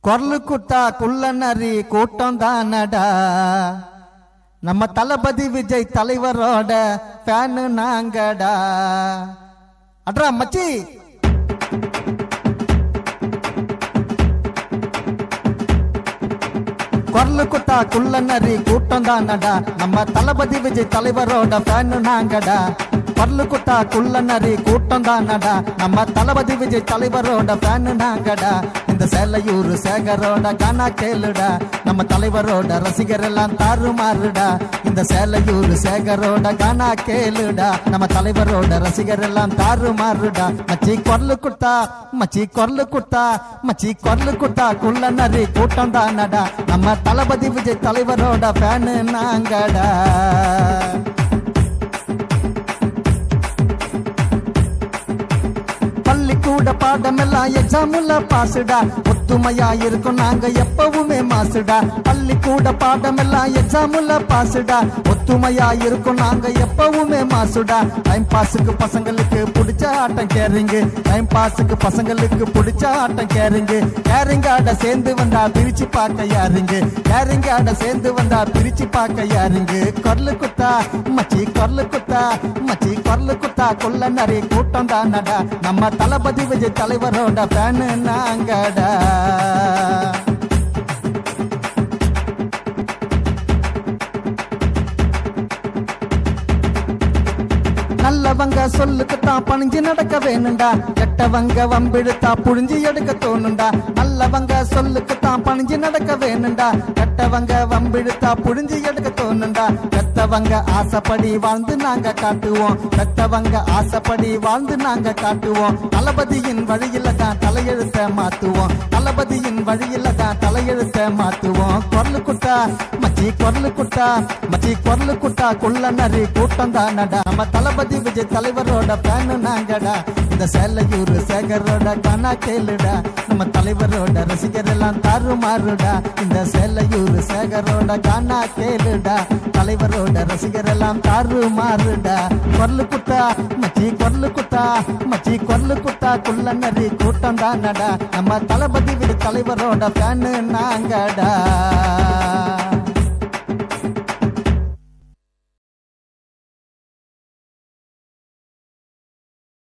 கொரலு குத்தா குள்ள நரி கூட்டம் தானடா நம்ம தளபதி விஜய் தலைவரோட ஃபேனு நாங்கடா அட்ரா மச்சி கொரலு குத்தா குள்ள நரி கூட்டம் தானடா நம்ம தளபதி விஜய் தலைவரோட ஃபேனு நாங்கடா பல்லு குத்தா குள்ள நரி கூட்டம் தானடா நம்ம தளபதி விஜய் தலைவரோட ஃபேனு நாங்கடா இந்த சேலையூர் சேகரோட கானா கேளுடா நம்ம தலைவரோட ரசிகர் எல்லாம் தாறுமாறுடா இந்த சேலையூர் சேகரோட கானா கேளுடா நம்ம தலைவரோட ரசிகர் எல்லாம் தாறுமாறுடா மச்சி கொரலு குத்தா மச்சி கொரலு குத்தா மச்சி கொரலு குத்தா குள்ள நரி கூட்டம் தானடா நம்ம தளபதி விஜய் தலைவரோட ஃபேனு நாங்கடா பள்ளிக்கூட பாடமெல்லாம் எக்ஸாமுல பாசுடா ஒத்துமையா இருக்கும் நாங்க எப்பவுமே மாசுடா பள்ளிக்கூட பாடமெல்லாம் எக்ஸாமுல பாசுடா ஒத்துமையா இருக்கும் நாங்க எப்பவுமே மாசுடா டைம் பாஸுக்கு பசங்களுக்கு பிடிச்ச ஆட்டம் கேரிங்க டைம் பாஸுக்கு பசங்களுக்கு பிடிச்ச ஆட்டம் கேரிங்க கேரிங்க ஆட சேர்ந்து வந்தா பிரிச்சு பார்க்க யாருங்க கேரிங்க ஆட சேர்ந்து வந்தா பிரிச்சு பார்க்க யாருங்க கொரலு குத்தா மச்சி கொரலு குத்தா மச்சி கொரலு குத்தா கொல்ல நிறைய கூட்டம் தானடா நம்ம தளபதி விஜய் தலைவரோட ஃபேனு நாங்கடா நல்லவங்க சொல்லுக்குத்தான் பணிஞ்சு நடக்க வேணுண்டா கெட்டவங்க வம்பிழுத்தா புழிஞ்சு எடுக்க தோணுண்டா நல்லவங்க சொல்லுக்குத்தான் பணிஞ்சு நடக்க வேணுண்டா கெட்டவங்க வம்பிழுத்தா புழிஞ்சு எடுக்க தோணுண்டா கெட்டவங்க ஆசைப்படி வாழ்ந்து நாங்க காட்டுவோம் கெட்டவங்க ஆசைப்படி வாழ்ந்து நாங்க காட்டுவோம் தளபதியின் வழியில தான் தலையெழுத்த மாத்துவோம் தளபதியின் வழியில தான் தலையெழுத்த மாத்துவோம் குரலு குட்டா மச்சி குரலு குட்டா மச்சி குரலு குட்டா குள்ள நரி கூட்டம் தானடா நம்ம தளபதி விஜய் தலைவரோட ஃபேனு நாங்கடா இந்த சேலையூர் சேகரோட கனா கேளுடா நம்ம தலைவரோட ரசிகர் எல்லாம் தாறுமாறுடா இந்த சேலையூர் சேகரோட கானா கேளுடா தலைவரோட ரசிகர் எல்லாம் தாறுமாறுடா குரலு குட்டா மச்சி குரலு குட்டா மச்சி குரலு குட்டா குள்ள நரி கூட்டம் தானடா நம்ம தளபதி விஜய் தலைவரோட ஃபேனு நாங்கடா